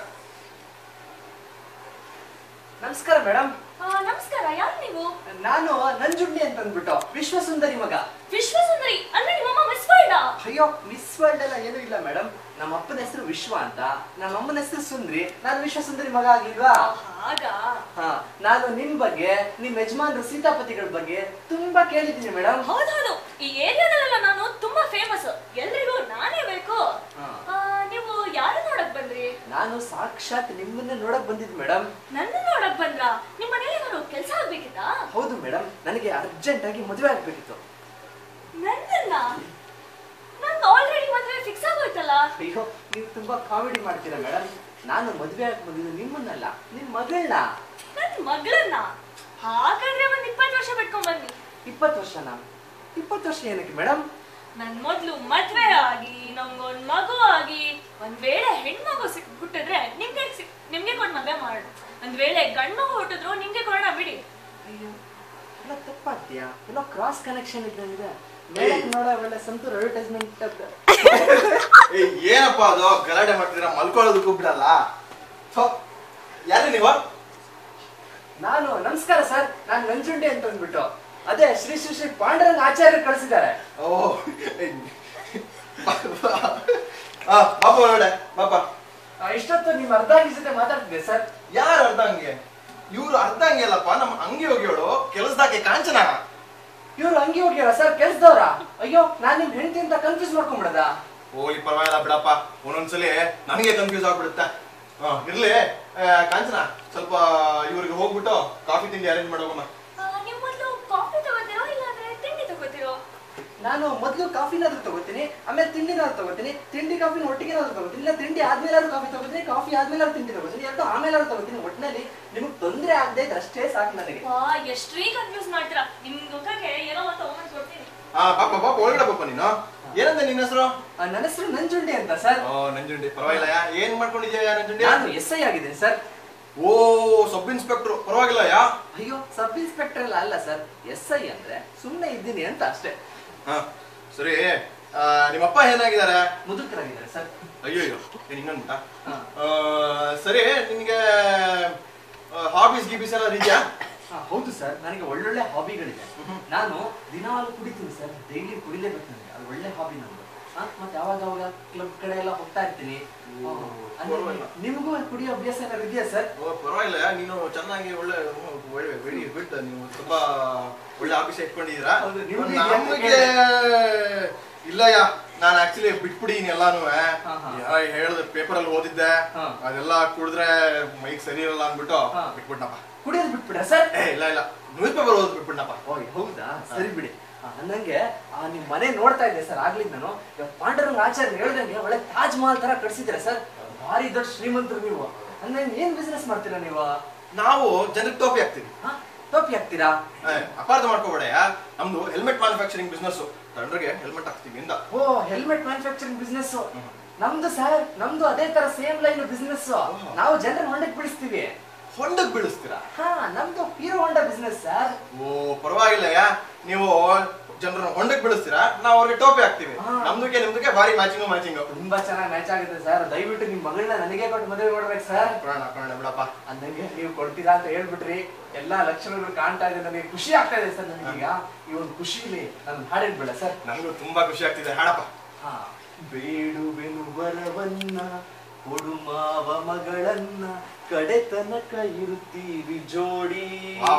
H: ನಮಸ್ಕಾರ ಮೇಡಮ್
F: ಆ, ನಮಸ್ಕಾರ ಯಾರು ನೀವು
H: ನಾನು ನಂಜುಂಡಿ ಅಂತ ಅಂದ್ಬಿಟ್ಟು ವಿಶ್ವಸುಂದರಿ ಮಗ
F: ವಿಶ್ವಸುಂದರಿ ಅಂದ್ರೆ ನಿಮ್ಮಮ್ಮ ಮಿಸ್ ವರ್ಲ್ಡ್
H: ಅಯ್ಯೋ ಮಿಸ್ ವರ್ಲ್ಡ್ ಎಲ್ಲ ಏನೂ ಇಲ್ಲ ಮೇಡಮ್ ನಮ್ಮ ಅಪ್ಪನ ಹೆಸರು ವಿಶ್ವ ಅಂತ ನಮ್ಮ ಅಮ್ಮನ ಹೆಸರು ಸುಂದ್ರಿ ನಾನು ವಿಶ್ವಸುಂದರಿ ಮಗ ಆಗ್ಲಿಲ್ವಾ
F: ಹಾಗಾ
H: ಹಾ ನಾನು ನಿಮ್ ಬಗ್ಗೆ ನಿಮ್ ಯಜಮಾನ್ರು ಸೀತಾಪತಿಗಳ ಬಗ್ಗೆ ತುಂಬಾ ಕೇಳಿದ್ದೀನಿ ಮೇಡಮ್
F: ಹೌದೌದು ಈ ಏರಿಯಾದಲ್ಲೆಲ್ಲ ನಾನು ತುಂಬಾ ಫೇಮಸ್ ಎಲ್ರಿಗೂ ನಾನೇ ಬೇಕು
H: ಹಾ.
F: ಆ, ನೀವು ಯಾರು ನೋಡಕ್ ಬಂದ್ರಿ
H: ನಾನು ಸಾಕ್ಷಾತ್ ನಿಮ್ಮನ್ನ ನೋಡಕ್ ಬಂದಿದ್ದು ಮೇಡಮ್
F: ನನ್ನ ನೋಡಕ್ ಬಂದ್ರ ನಿಮ್ಮ ಮನೇಲಿ ಏನಾದ್ರು ಕೆಲಸ ಆಗ್ಬೇಕಿತ್ತಾ
H: ಹೌದು ಮೇಡಮ್ ನನಗೆ ಅರ್ಜೆಂಟ್ ಆಗಿ ಮದುವೆ ಆಗ್ಬೇಕಿತ್ತು
F: ನನ್ನನ್ನ ನಂದು ಆಲ್ರೆಡಿ ಮದ್ವೆ ಫಿಕ್ಸ್ ಆಗೋಯ್ತಲ್ಲ
H: ಅಯ್ಯೋ ನೀವು ತುಂಬಾ ಕಾಮಿಡಿ ಮಾಡ್ತೀರಾ ಮೇಡಮ್ ನಾನು ಮದುವೆ ಆಗಿ ಬಂದಿದ್ದು ನಿಮ್ಮನ್ನಲ್ಲ ನಿಮ್ ಮಗಳನ್ನ
F: ನನ್ ಮಗಳನ್ನ ಹಾಗಾದ್ರೆ ಒಂದ್ ಇಪ್ಪತ್ತು ವರ್ಷ ಬಿಟ್ಕೊಂಡ್ ಬನ್ನಿ
H: ಇಪ್ಪತ್ತು ವರ್ಷನಾ ಇಪ್ಪತ್ತು ವರ್ಷ ಏನಕ್ಕೆ ಮೇಡಮ್
F: ನನ್ ಮೊದ್ಲು ಮದ್ವೆ ಆಗಿ ನಮ್ಗೊಂದ್ ಮಗು ಆಗಿ ಒಂದ್ ವೇಳೆ ಹೆಣ್ಮಗು ಸಿಕ್ ಹುಟ್ಟಿದ್ರೆ ನಿಮ್ಗೆ ಸಿಕ್ ನಿಮ್ಗೆ ಕೊಟ್ಟು ಮದ್ವೆ ಮಾಡು ಒಂದ್ ವೇಳೆ ಗಂಡು ಹುಟ್ಟಿದ್ರು ನಿಮ್ಗೆ ಕೊಡೋಣ ಬಿಡಿ
H: ಅಯ್ಯೋ ಎಲ್ಲ ತಪ್ಪಾಗ್ತೀಯಾ ಎಲ್ಲ ಕ್ರಾಸ್ ಕನೆಕ್ಷನ್ ಇದ್ದಂಗಿದೆ ಮೇಡಮ್ ನೋಡೋ ಒಳ್ಳೆ ಸಂತೂರ್ ಅಡ್ವರ್ಟೈಸ್ಮೆಂಟ್
E: ಏ ಏನಪ್ಪ ಅದು ಗಲಾಟೆ ಮಾಡ್ತೀರಾ ಮಲ್ಕೊಳ್ಳೋದಕ್ಕೂ ಬಿಡಲ್ಲ ಥೋ, ಯಾರು ನೀವು
H: ನಾನು ನಮಸ್ಕಾರ ಸರ್ ನಾನು ನಂಜುಂಡಿ ಅಂತ ಅಂದ್ಬಿಟ್ಟು ಅದೇ ಶ್ರೀ ಶ್ರೀ ಶ್ರೀ ಪಾಂಡುರಂಗ ಆಚಾರ್ಯ ಕಳಿಸಿದ್ದಾರೆ
E: ಓ ಆ ಪಾಪ ಒಳಗಡೆ ಪಾಪ
H: ಇಷ್ಟೊತ್ತು ನಿಮ್ಮ ಅರ್ಧಾಂಗಿ ಜೊತೆ ಮಾತಾಡ್ತಿದ್ದೆ ಸರ್
E: ಯಾರು ಅರ್ಧ ಹಂಗೆ ಇವ್ರು ಅರ್ಧ ಹಂಗೆ ಅಲ್ಲಪ್ಪ ನಮ್ಮ ಅಂಗಿ ಹೋಗಿಯೋಳು ಕೆಲಸದಾಕೆ ಕಾಂಚನ
H: ಇವ್ರು ಅಂಗಿ ಹೋಗ್ಯಾರ ಸರ್ ಕೆಲ್ಸದವ್ರ ಅಯ್ಯೋ ನಾನು ನಿಮ್ ಹೆಂಡತಿ ಅಂತ ಕನ್ಫ್ಯೂಸ್ ಮಾಡ್ಕೊಂಡ್ಬಿಡದ
E: ಹೋಗ್ಲಿ ಪರವಾಗಿಲ್ಲ ಬಿಡಪ್ಪ ಒಂದೊಂದ್ಸಲಿ ನನಗೆ ಕನ್ಫ್ಯೂಸ್ ಆಗ್ಬಿಡುತ್ತೆ ಹಾ ಇರ್ಲಿ ಆ, ಕಾಂಚನ ಸ್ವಲ್ಪ ಇವ್ರಿಗೆ ಹೋಗ್ಬಿಟ್ಟು ಕಾಫಿ ತಿಂಡಿ ಅರೇಂಜ್ ಮಾಡೋಗಮ್ಮ
F: ಆ, ನೀವು ಮೊದ್ಲು ಕಾಫಿ ತಗೋತೀರೋ ಇಲ್ಲಾಂದ್ರೆ ತಿಂಡಿ ತಗೋತೀರೋ
H: ನಾನು ಮೊದಲು ಕಾಫಿನಾದ್ರೂ ತಗೋತೀನಿ ಆಮೇಲೆ ತಿಂಡಿನಾದ್ರೂ ತಗೋತೀನಿ ತಿಂಡಿ ಕಾಫಿನ ಒಟ್ಟಿಗೆನಾದ್ರೂ ತಗೋತೀನಿ ಇಲ್ಲ ತಿಂಡಿ ಆದ್ಮೇಲಾದ್ರೂ ಕಾಫಿ ತಗೋತೀನಿ ಕಾಫಿ ಆದ್ಮೇಲಾದ್ರೂ ತಿಂಡಿ ತಗೋತೀನಿ ಎರಡು ಆಮೇಲಾದ್ರೂ ತಗೋತೀನಿ ಒಟ್ಟಿನಲ್ಲಿ ನಿಮಗೆ ತೊಂದರೆ ಆಗದೆ ಇದ್ರೆ ಅಷ್ಟೇ ಸಾಕು ನನಗೆ
F: ವಾ ಎಷ್ಟ್ರೀ ಕನ್ಫ್ಯೂಸ್ ಮಾಡ್ತೀರಾ ನಿಮ್ ಮುಖಕ್ಕೆ ಏನೋ ಒಂದು ತಗೊಂಡ್ ಕೊಡ್ತೀನಿ
E: ಹಾ ಪಾಪ ಪಾಪ ಒಳಗಡೆ ಪಾಪ ನೀನು ಏನಂತ ನಿನ್ನ ಹೆಸರು
H: ಆ, ನನ್ನ ಹೆಸರು ನಂಜುಂಡಿ ಅಂತ ಸರ್
E: ಓ ನಂಜುಂಡಿ ಪರವಾಗಿಲ್ಲ ಯಾ ಏನ್ ಮಾಡ್ಕೊಂಡಿದ್ಯಾ ನಂಜುಂಡಿ
H: ನಾನು ಎಸ್ ಐ ಆಗಿದ್ದೀನಿ ಸರ್
E: ಓ ಸಬ್ ಇನ್ಸ್ಪೆಕ್ಟರ್ ಪರವಾಗಿಲ್ಲ ಯಾ
H: ಅಯ್ಯೋ ಸಬ್ ಇನ್ಸ್ಪೆಕ್ಟರ್ ಎಲ್ಲ ಅಲ್ಲ ಸರ್ ಎಸ್ ಐ ಅಂದ್ರೆ ಸುಮ್ಮನೆ ಇದ್ದೀನಿ ಅಂತ ಅಷ್ಟೇ
E: ಹಾ ಸರಿ ಆ, ನಿಮ್ಮಪ್ಪ ಏನಾಗಿದ್ದಾರೆ
H: ಮುದುಕರಾಗಿದ್ದಾರೆ ಸರ್
E: ಅಯ್ಯೋ ಅಯ್ಯೋ ಏನ್ ಇನ್ನೊಂದು
H: ಹಾ.
E: ಸರಿ ನಿನ್ಗೆ ಹಾಬೀಸ್ ಗೀಬೀಸ್ ಎಲ್ಲ ಇದೆಯಾ
H: ಆ, ಹೌದು ಸರ್ ನನಗೆ ಒಳ್ಳೊಳ್ಳೆ ಹಾಬಿಗಳಿದೆ ನಾನು ದಿನಾಲು ಕುಡಿತೀನಿ ಸರ್ ಡೈಲಿ ಕುಡಿಲೇಬೇಕು ನನಗೆ ಅದು ಒಳ್ಳೆ ಹಾಬಿ ನಂದು ಆ, ಮತ್ತೆ ಯಾವಾಗ ಅವಾಗ ಕ್ಲಬ್ ಕಡೆ ಎಲ್ಲ ಹೋಗ್ತಾ ಇರ್ತೀನಿ ಆ, ಅಂದ್ರೆ
E: ಪರವಾಗಿಲ್ಲ.
H: ನಿಮಗೂ ಕುಡಿಯೋ ಅಭ್ಯಾಸ ಏನಾದ್ರು ಇದೆಯಾ ಸರ್
E: ಓ ಪರವಾಗಿಲ್ಲ ನೀನು ಚೆನ್ನಾಗಿ ಒಳ್ಳೆ ಒಳ್ಳೆ ವೆರಿ ಗುಡ್ ನೀವು ತುಂಬಾ ಒಳ್ಳೆ ಆಫೀಸ್ ಇಟ್ಕೊಂಡಿದ್ದೀರಾ
H: ಹೌದು, ನಿಮ್ಗೆ ಇದೆಯಾ ಅಂತ
E: ನಮಗೆ ಇಲ್ಲಯ್ಯ ನಾನು ಆಕ್ಚುಲಿ ಬಿಟ್ಬಿಡಿನಿ ಎಲ್ಲಾನು
H: ಹಾ, ಹಾ.
E: ಹೇಳ್ದೆ ಪೇಪರ್ ಅಲ್ಲಿ ಓದಿದ್ದೆ
H: ಹಾ.
E: ಅದೆಲ್ಲ ಕುಡಿದ್ರೆ ಮೈಕ್ ಸರಿ ಇರಲ್ಲ ಅಂದ್ಬಿಟ್ಟು
H: ಹಾ.
E: ಬಿಟ್ಬಿಟ್ನಪ್ಪ
H: ಕುಡಿಯೋದು ಬಿಟ್ಬಿಡ ಸರ್
E: ಏ ಇಲ್ಲ ಇಲ್ಲ ನ್ಯೂಸ್ ಪೇಪರ್ ಓದ್ ಬಿಟ್ಬಿಟ್ನಪ್ಪ
H: ಓಯ್ ಹೌದಾ ಸರಿ ಬಿಡಿ ಆ, ಅಂದಂಗೆ ಆ ನಿಮ್ ಮನೆ ನೋಡ್ತಾ ಇದ್ದೆ ಸರ್ ಆಗ್ಲಿಂದ ನಾನು ಇವತ್ತು ಪಾಂಡುರಂಗ ಆಚಾರ್ಯ ಹೇಳ್ದಂಗೆ ಒಳ್ಳೆ ತಾಜ್ ಮಹಲ್ ತರ ಕಟ್ಸಿದ್ದೀರಾ ಸರ್ ಭಾರಿ ದೊಡ್ಡ ಶ್ರೀಮಂತರು ನೀವು ಅಂದಂಗೆ ಏನ್ ಬಿಸ್ನೆಸ್ ಮಾಡ್ತೀರಾ ನೀವು
E: ನಾವು ಜನರಿಗೆ ಟೋಪಿ ಹಾಕ್ತೀವಿ
H: ಹಾ ಟೋಪಿ ಹಾಕ್ತೀರಾ
E: ಏ, ಅಪಾರ್ಥ ಮಾಡ್ಕೋಬೇಡಯ್ಯ ನಮ್ದು ಹೆಲ್ಮೆಟ್ ಮ್ಯಾನುಫ್ಯಾಕ್ಚರಿಂಗ್ ಬಿಸ್ನೆಸ್ ತಂಡ್ರಿಗೆ ಹೆಲ್ಮೆಟ್ ಹಾಕ್ತೀವಿ ಇಂದ
H: ಓ ಹೆಲ್ಮೆಟ್ ಮ್ಯಾನುಫ್ಯಾಕ್ಚರಿಂಗ್ ಬಿಸ್ನೆಸ್ ನಮ್ದು ಸರ್ ನಮ್ದು ಅದೇ ತರ ಸೇಮ್ ಲೈನ್ ಬಿಸ್ನೆಸ್ ನಾವು ಜನರ ಹೊಂಡಕ್ಕೆ ಬಿಡಿಸ್ತೀವಿ
E: ಹೊಂಡಕ್ ಬೀಳಿಸ್ತೀರಾ
H: ಹಾ ನಮ್ದು ಹೀರೋ ಹೊಂಡ ಬಿಸ್ನೆಸ್ ಸರ್
E: ಓ ಪರವಾಗಿಲ್ಲಯ್ಯ ನೀವು ಜನರನ್ನ ಹೊಂಡಕ್ ಬೀಳಿಸ್ತೀರಾ ನಾವು ಅವ್ರಿಗೆ ಟೋಪಿ ಹಾಕ್ತೀವಿ
H: ಹಾ.
E: ನಮ್ದಕ್ಕೆ ನಿಮ್ದಕ್ಕೆ ಭಾರಿ ಮ್ಯಾಚಿಂಗು ಮ್ಯಾಚಿಂಗು
H: ತುಂಬಾ ಚೆನ್ನಾಗಿ ಮ್ಯಾಚ್ ಆಗುತ್ತೆ ಸರ್ ದಯವಿಟ್ಟು ನಿಮ್ ಮಗಳನ್ನ ನನಗೆ ಕೊಟ್ಟು ಮದುವೆ ಮಾಡ್ಬೇಕು ಸರ್
E: ಕೊಡೋಣ ಕೊಡೋಣ ಬಿಡಪ್ಪ
H: ಅಂದಂಗೆ ನೀವು ಕೊಡ್ತೀರಾ ಅಂತ ಹೇಳ್ಬಿಟ್ರಿ ಎಲ್ಲಾ ಲಕ್ಷಣಗಳು ಕಾಣ್ತಾ ಇದೆ ನನಗೆ ಖುಷಿ ಆಗ್ತಾ ಇದೆ ಸರ್ ನನಗೀಗ ಈ ಒಂದು ಖುಷಿಲಿ ನಾನು ಹಾಡಿದ್ಬೇಡ ಸರ್
E: ನನಗೂ ತುಂಬಾ ಖುಷಿ ಆಗ್ತಿದೆ ಹಾಡಪ್ಪ
H: ಹಾ ಬೇಡುವೆನು ವರವನ್ನ ಕೊಡು ಮಾವ ಮಗಳನ್ನ ಕಡೆ ತನಕ ಇರುತ್ತೀವಿ ಜೋಡಿ
E: ವಾ.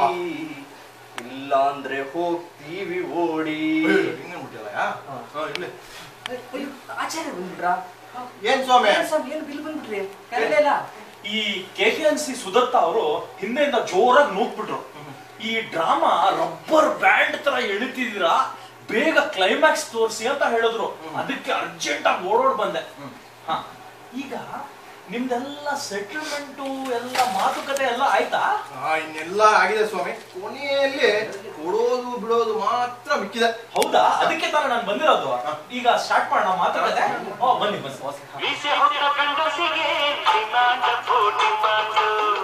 H: ಇಲ್ಲ ಅಂದ್ರೆ ಹೋಗ್ತೀವಿ ಓಡಿ
E: ಇನ್ನೇನ್ಬಿಟ್ಟಿಲ್ಲಯ್ಯ
H: ಹಾ.
E: ಹಾ ಇರ್ಲಿ
H: ಅಯ್ಯೋ, ಆಚಾರ್ಯ ಬಂದ್ಬಿಟ್ರಾ
E: ಏನ್ ಸ್ವಾಮಿ
H: ಏನ್ ಸ್ವಾಮಿ ಏನ್ ಬಿಲ್ ಬಂದ್ಬಿಟ್ರಿ ಕರೀಲಿಲ್ಲ
A: ಈ ಕೆ ಕೆ ಎನ್ ಸಿ ಸುದತ್ತ ಅವರು ಹಿಂದೆಯಿಂದ ಜೋರಾಗಿ ನೂಕ್ಬಿಟ್ರು ಈ ಡ್ರಾಮಾ ರಬ್ಬರ್ ಬ್ಯಾಂಡ್ ತರ ಎಳಿತಿದ್ದೀರಾ ಬೇಗ ಕ್ಲೈಮ್ಯಾಕ್ಸ್ ತೋರಿಸಿ ಅಂತ ಹೇಳಿದ್ರು ಅದಕ್ಕೆ ಅರ್ಜೆಂಟ್ ಆಗಿ ಓಡೋಡ್ ಬಂದೆ ಹ ಈಗ ನಿಮ್ದೆಲ್ಲ ಸೆಟಲ್ಮೆಂಟು ಎಲ್ಲ ಮಾತುಕತೆ ಎಲ್ಲ ಆಯ್ತಾ
E: ಹಾ ಇನ್ನೆಲ್ಲ ಆಗಿದೆ ಸ್ವಾಮಿ ಕೊನೆಯಲ್ಲಿ ಕೊಡೋದು ಬಿಡೋದು ಮಾತ್ರ ಮಿಕ್ಕಿದೆ
A: ಹೌದಾ ಅದಕ್ಕೆ ತಾನೇ ನಾನು ಬಂದಿರೋದು ಈಗ ಸ್ಟಾರ್ಟ್ ಮಾಡೋಣ ಮಾತುಕತೆ ಓ ಬನ್ನಿ ಬನ್ನಿ
D: ಮೀಸೆ ಹೊತ್ತ ಗಂಡಸಿಗೆ ಡಿಮಾಂಡ್ ಡಿಮಾಂಡ್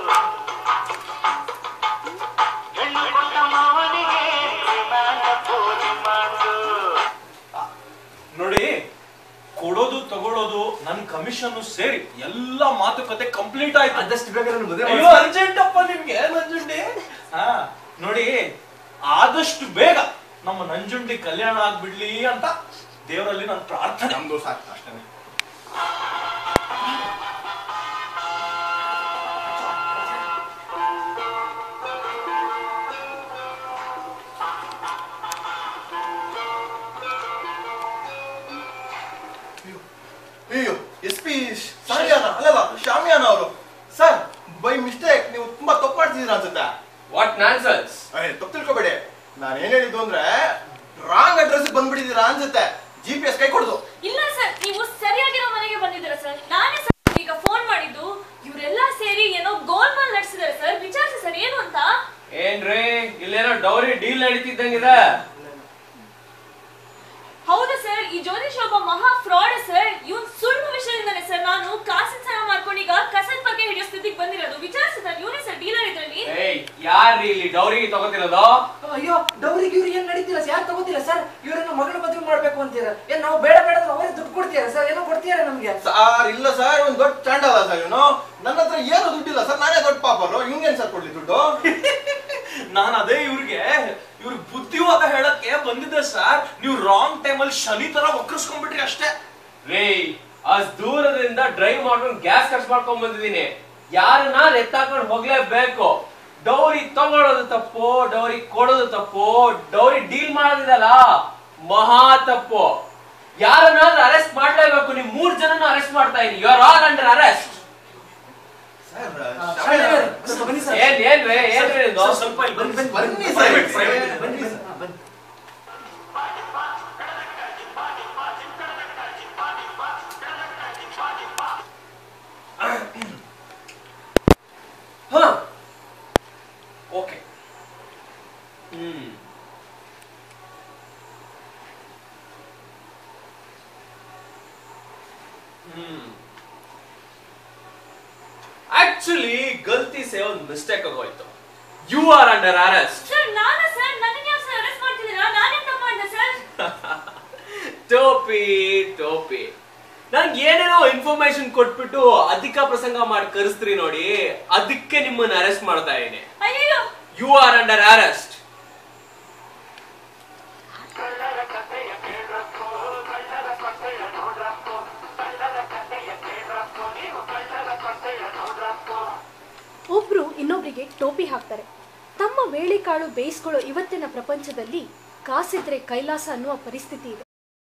D: ಹೆಣ್ಣು ಕೊಟ್ಟ ಮಾವನಿಗೆ ಡಿಮಾಂಡ್ ಡಿಮಾಂಡ್
A: ನೋಡಿ ಕೊಡೋದು ತಗೊಳ್ಳೋದು ನನ್ ಕಮಿಷನ್ ಸೇರಿ ಎಲ್ಲ ಮಾತುಕತೆ ಕಂಪ್ಲೀಟ್ ಆಯ್ತು
H: ಆದಷ್ಟು ಬೇಗ ನನ್ನ ಮದುವೆ
A: ಅಯ್ಯೋ ಅರ್ಜೆಂಟ್ ಅಪ್ಪ ನಿಮ್ಗೆ ನಂಜುಂಡಿ ಹಾ ನೋಡಿ ಆದಷ್ಟು ಬೇಗ ನಮ್ಮ ನಂಜುಂಡಿ ಕಲ್ಯಾಣ ಆಗ್ಬಿಡ್ಲಿ ಅಂತ ದೇವರಲ್ಲಿ ನನ್ನ ಪ್ರಾರ್ಥನೆ
E: ನಮ್ದು ಸಾಕು ಅಷ್ಟೇ ಅಯ್ಯೋ ಎಸ್ ಪಿ ಶಾಮಿಯಾನ ಅಲ್ಲಲ್ಲ ಶಾಮಿಯಾನ ಅವರು ಸರ್ ಬೈ ಮಿಸ್ಟೇಕ್ ನೀವು ತುಂಬಾ ತಪ್ಪು ಮಾಡ್ತಿದ್ದೀರಾ ಅನ್ಸುತ್ತೆ
I: ವಾಟ್ ನಾನ್ಸೆನ್ಸ್
E: ಅಯ್ಯ ತಪ್ಪು ತಿಳ್ಕೊಬೇಡಿ ನಾನು ಏನ್ ಹೇಳಿದ್ದು ಅಂದ್ರೆ ರಾಂಗ್ ಅಡ್ರೆಸ್ ಬಂದ್ಬಿಟ್ಟಿದ್ದೀರಾ ಅನ್ಸುತ್ತೆ ಜಿ ಪಿ ಎಸ್ ಕೈ ಕೊಡುದು
F: ಇಲ್ಲ ಸರ್ ನೀವು ಸರಿಯಾಗಿರೋ ಮನೆಗೆ ಬಂದಿದ್ದೀರಾ ಸರ್ ನಾನೇ ಸರ್ ಈಗ ಫೋನ್ ಮಾಡಿದ್ದು ಇವರೆಲ್ಲ ಸೇರಿ ಏನೋ ಗೋಲ್ಮಾಲ್ ನಡೆಸಿದ್ದಾರೆ ಸರ್ ವಿಚಾರಿಸಿ ಸರ್ ಏನು ಅಂತ
I: ಏನ್ರಿ ಇಲ್ಲೇನೋ ಡೌರಿ ಡೀಲ್ ನಡೀತಿದ್ದಂಗಿದೆ
F: ಹೌದು ಸರ್ ಈ ಜ್ಯೋತಿಷ್ ಒಬ್ಬ ಮಹಾ ಫ್ರಾಡ್ ಸರ್ ಇವನ್ ಸುಳ್ಳು ವಿಷಯದಿಂದಾನೆ ಸರ್ ನಾನು ಕಾಸಿನ ಸಹ ಮಾಡ್ಕೊಂಡು ಈಗ ಕಸದ ಬಗ್ಗೆ ಹಿಡಿಯೋ ಸ್ಥಿತಿಗೆ ಬಂದಿರೋದು ವಿಚಾರಿಸಿ ಸರ್ ಇವನೇ ಸರ್ ಡೀಲರ್ ಇದ್ರಲ್ಲಿ
I: ಏಯ್ ಯಾರ್ರಿ ಇಲ್ಲಿ ಡೌರಿ ತಗೋತಿರೋದು
H: ಅಯ್ಯೋ ಡೌರಿಗೆ ಇವ್ರು ಏನ್ ನಡೀತಿಲ್ಲ ಯಾರು ತಗೋತಿಲ್ಲ ಸರ್ ಇವ್ರನ್ನ ಮಗಳ ಮದುವೆ ಮಾಡ್ಬೇಕು ಅಂತೀರ ಏನ್ ನಾವು ಬೇಡ ಬೇಡ ಅಂದ್ರೆ ಅವರೇ ದುಡ್ಡು ಕೊಡ್ತೀರಾ ಸರ್ ಏನೋ ಕೊಡ್ತೀರಾ ನಮ್ಗೆ
E: ಸರ್ ಇಲ್ಲ ಸರ್ ಒಂದ್ ದೊಡ್ಡ ಚಾಂಡಲ್ಲ ಸರ್ ಇವನು ನನ್ನ ಹತ್ರ ಏನು ದುಡ್ಡಿಲ್ಲ ಸರ್ ನಾನೇ ದೊಡ್ಡ ಪಾಪರು ಇವ್ನೇನ್ ಸರ್ ಕೊಡ್ಲಿ ದುಡ್ಡು
A: ನಾನು ಅದೇ ಇವ್ರಿಗೆ ಇವ್ರಿಗೆ ಬುದ್ಧಿವಾದ ಹೇಳಕ್ಕೆ ಬಂದಿದ್ದೆ ಸರ್ ನೀವು ರಾಂಗ್ ಟೈಮಲ್ಲಿ ಶನಿ ತರ ವಕ್ರಿಸ್ಕೊಂಡ್ಬಿಟ್ರಿ ಅಷ್ಟೇ
I: ರೇ ಅಷ್ಟ್ ದೂರದಿಂದ ಡ್ರೈವ್ ಮಾಡ್ಕೊಂಡು ಗ್ಯಾಸ್ ಖರ್ಚು ಮಾಡ್ಕೊಂಡ್ ಬಂದಿದ್ದೀನಿ ಯಾರನ್ನ ಎತ್ತಾಕೊಂಡು ಹೋಗ್ಲೇಬೇಕು ಡೌರಿ ತಗೊಳ್ಳೋದು ತಪ್ಪು ಡೌರಿ ಕೊಡೋದು ತಪ್ಪು ಡೌರಿ ಡೀಲ್ ಮಾಡೋದಿದಲ್ಲ ಮಹಾ ತಪ್ಪು ಯಾರನ್ನಾದ್ರೂ ಅರೆಸ್ಟ್ ಮಾಡ್ಲೇಬೇಕು ನೀವು ಮೂರ್ ಜನನ ಅರೆಸ್ಟ್ ಮಾಡ್ತಾ ಇದೀನಿ you are all under arrest
E: sir
H: ಸ್ವಲ್ಪ ಬನ್ನಿ ಸರ್
I: ಏನ್ ಏನ್ರಿ ಏನ್ರಿ ಇದು?
A: ಸರ್, ಸ್ವಲ್ಪ ಇಲ್ಲಿ ಬನ್ನಿ.
H: ಬನ್ನಿ, ಬನ್ನಿ
E: ಬನ್ನಿ
H: ಸರ್.
A: Private, private.
H: ಬನ್ನಿ ಸರ್. ಹಾ, ಬನ್ನಿ
I: ಹ ಓಕೆ ಹ್ಮ್ ಹ್ಮ್ ಆಕ್ಚುಲಿ ಗಲ್ತಿ ಸೇ ಒಂದು ಮಿಸ್ಟೇಕ್ ಆಗೋಯ್ತು you are under arrest
F: sir ನಾನ ಸರ್ ನನಗೆ ಯಾವ ಸರ್ ಅರೆಸ್ಟ್ ಮಾಡ್ತಿದ್ದೀರಾ ನಾನೇ ತಪ್ಪು ಮಾಡಿದೆ ಸರ್
I: ಟೋಪಿ ಟೋಪಿ ನಂಗೆ ಏನೇನೋ ಇನ್ಫಾರ್ಮೇಶನ್ ಕೊಟ್ಬಿಟ್ಟು ಅಧಿಕ ಪ್ರಸಂಗ ಮಾಡಿ ಕರೆಸ್ತ್ರಿ ನೋಡಿ ಅದಕ್ಕೆ ನಿಮ್ಮನ್ನ ಅರೆಸ್ಟ್ ಮಾಡ್ತಾ ಇದೀನಿ
F: ಅಯ್ಯೋ
I: ಯು ಆರ್ ಅಂಡರ್ ಅರೆಸ್ಟ್
C: ಒಬ್ರು ಇನ್ನೊಬ್ರಿಗೆ ಟೋಪಿ ಹಾಕ್ತಾರೆ ತಮ್ಮ ಬೇಳೆಕಾಳು ಬೇಯಿಸ್ಕೊಳ್ಳೋ ಇವತ್ತಿನ ಪ್ರಪಂಚದಲ್ಲಿ ಕಾಸಿದ್ರೆ ಕೈಲಾಸ ಅನ್ನುವ ಪರಿಸ್ಥಿತಿ ಇದೆ